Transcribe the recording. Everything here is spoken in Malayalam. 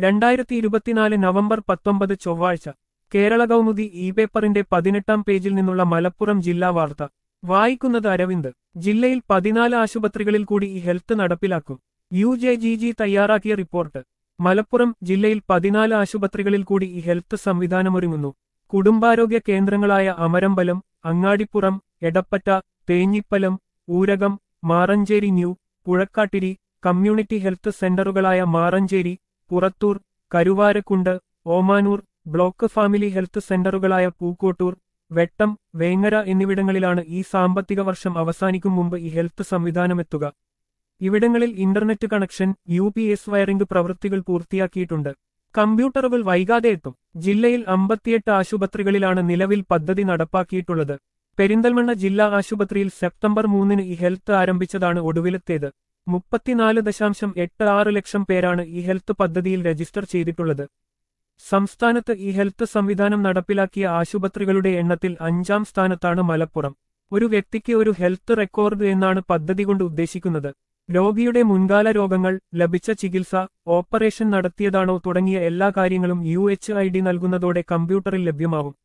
രണ്ടായിരത്തി ഇരുപത്തിനാല് നവംബർ പത്തൊമ്പത് ചൊവ്വാഴ്ച കേരള കൗമുദി ഇ പേപ്പറിന്റെ പതിനെട്ടാം പേജിൽ നിന്നുള്ള മലപ്പുറം ജില്ലാ വാർത്ത വായിക്കുന്നത് അരവിന്ദ് ജില്ലയിൽ പതിനാല് ആശുപത്രികളിൽ കൂടി ഈ ഹെൽത്ത് നടപ്പിലാക്കും യു ജെ ജി ജി തയ്യാറാക്കിയ റിപ്പോർട്ട് മലപ്പുറം ജില്ലയിൽ പതിനാല് ആശുപത്രികളിൽ കൂടി ഈ ഹെൽത്ത് സംവിധാനമൊരുങ്ങുന്നു കുടുംബാരോഗ്യ കേന്ദ്രങ്ങളായ Amarambalam Angadippuram Edappatta Thenhipalam Oorakam Maranchery new Puzhakkattiri community health സെന്ററുകളായ Maranchery Purathur Karuvarakundu Omanoor block family health സെന്ററുകളായ പൂക്കോട്ടൂർ വെട്ടം വേങ്ങര എന്നിവിടങ്ങളിലാണ് ഈ സാമ്പത്തിക വർഷം അവസാനിക്കും മുമ്പ് ഈ ഹെൽത്ത് സംവിധാനമെത്തുക ഇവിടങ്ങളിൽ internet connection U P S wiring പ്രവൃത്തികൾ പൂർത്തിയാക്കിയിട്ടുണ്ട് കമ്പ്യൂട്ടറുകൾ വൈകാതെ എത്തും ജില്ലയിൽ അമ്പത്തിയെട്ട് ആശുപത്രികളിലാണ് നിലവിൽ പദ്ധതി നടപ്പാക്കിയിട്ടുള്ളത് പെരിന്തൽമണ്ണ ജില്ലാ ആശുപത്രിയിൽ സെപ്റ്റംബർ മൂന്നിന് ഈ ഹെൽത്ത് ആരംഭിച്ചതാണ് ഒടുവിലത്തേത് മുപ്പത്തിനാല് ദശാംശം എട്ട് ആറ് ലക്ഷം പേരാണ് ഈ ഹെൽത്ത് പദ്ധതിയിൽ രജിസ്റ്റർ ചെയ്തിട്ടുള്ളത് സംസ്ഥാനത്ത് ഈ ഹെൽത്ത് സംവിധാനം നടപ്പിലാക്കിയ ആശുപത്രികളുടെ എണ്ണത്തിൽ അഞ്ചാം സ്ഥാനത്താണ് മലപ്പുറം ഒരു വ്യക്തിക്ക് ഒരു ഹെൽത്ത് റെക്കോർഡ് എന്നാണ് പദ്ധതി കൊണ്ട് ഉദ്ദേശിക്കുന്നത് രോഗിയുടെ മുൻകാല രോഗങ്ങൾ ലഭിച്ച ചികിത്സ ഓപ്പറേഷൻ നടത്തിയതാണോ തുടങ്ങിയ എല്ലാ കാര്യങ്ങളും യു എച്ച് ഐ ഡി നൽകുന്നതോടെ കമ്പ്യൂട്ടറിൽ ലഭ്യമാവും